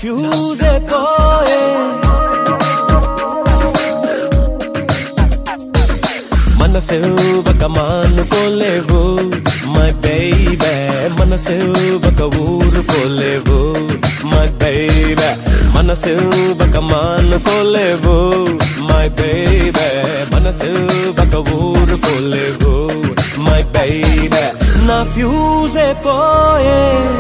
fuse పోయే మనసు ఒక మానుకోలేవు మై బేబే మనసు ఒక ఊరుకోలేవు మై బేబే మనసు ఒక మానుకోలేవు మై బేబే మనసు ఒక ఊరుకోలేవు మై బేబే నా ఫ్యూజ్ పోయే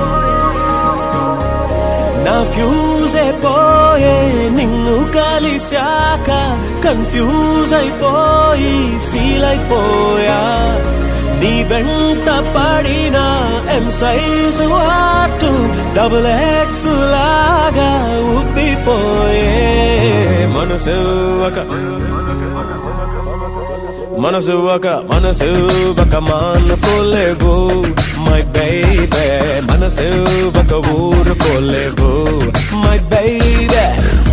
నా ఫ్యూజ్ అయిపోయే నిన్ను కలిశాక కన్ఫ్యూజ్ అయిపోయి ఫీల్ అయిపోయా నీ వెంట పడిన M size heart double X లాగా ఉబ్బిపోయే మనసు ఒక మనసు ఒక మనసు ఒక మానుకోలేవు మై బైబే మనసు ఒక ఊరుకోలేవు మై బైబే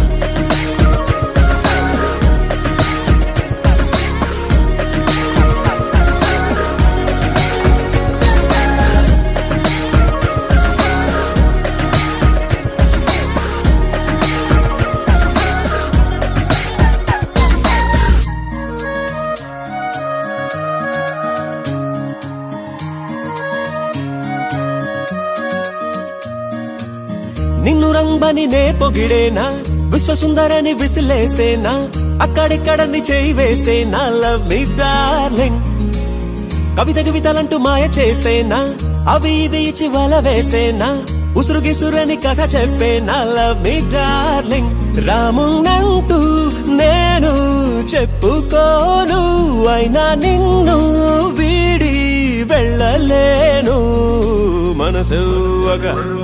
నిన్ను రంబని నే పొగిడేనా విశ్వసుందరని విసిలేసేనా అక్కడిక్కడ నీ చేయి వేసేనా లవ్ మీ డార్లింగ్ కవిత కవితలంటూ మాయ చేసేనా అవి ఇవి ఇచ్చి వల వేసేనా ఉసురు గిసురని కథ చెప్పేనా లవ్ మీ డార్లింగ్ రామునంటూ నేను చెప్పుకోను అయినా నిన్ను వీడి వెళ్ళలేను మనసు ఒక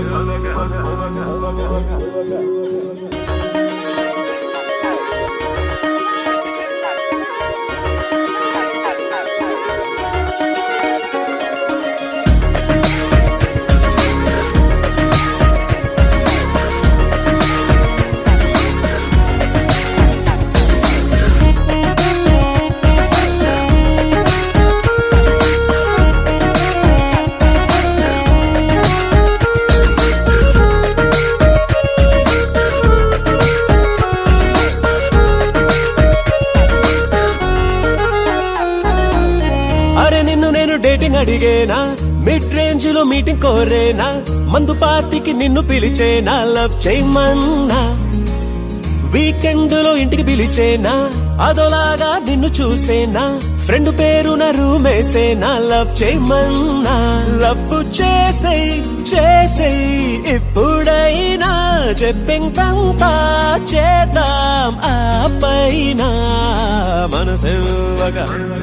అరే నిన్ను నేను డేటింగ్ అడిగేనా మిడ్ రేంజ్ లో మీటింగ్ కోరేనా మందు పార్టీకి నిన్ను పిలిచేనా లవ్ చేయమన్నా వీకెండ్ లో ఇంటికి పిలిచేనా అదోలాగా నిన్ను చూసేనా ఫ్రెండ్ పేరున రూమేసేనా లవ్ చేయమన్నా లవ్ చేసేయ్ చేసేయ్ ఇప్పుడైనా చెప్పిందంతా చేద్దాం ఆ పైన మనసు ఒక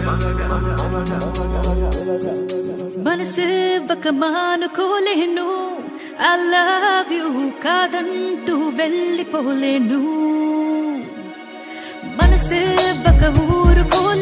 మనసు ఒక మానుకోలేను ఐ లవ్ యూ కాదంటూ వెళ్ళిపోలేను మనసు ఒక ఊరుకోలేను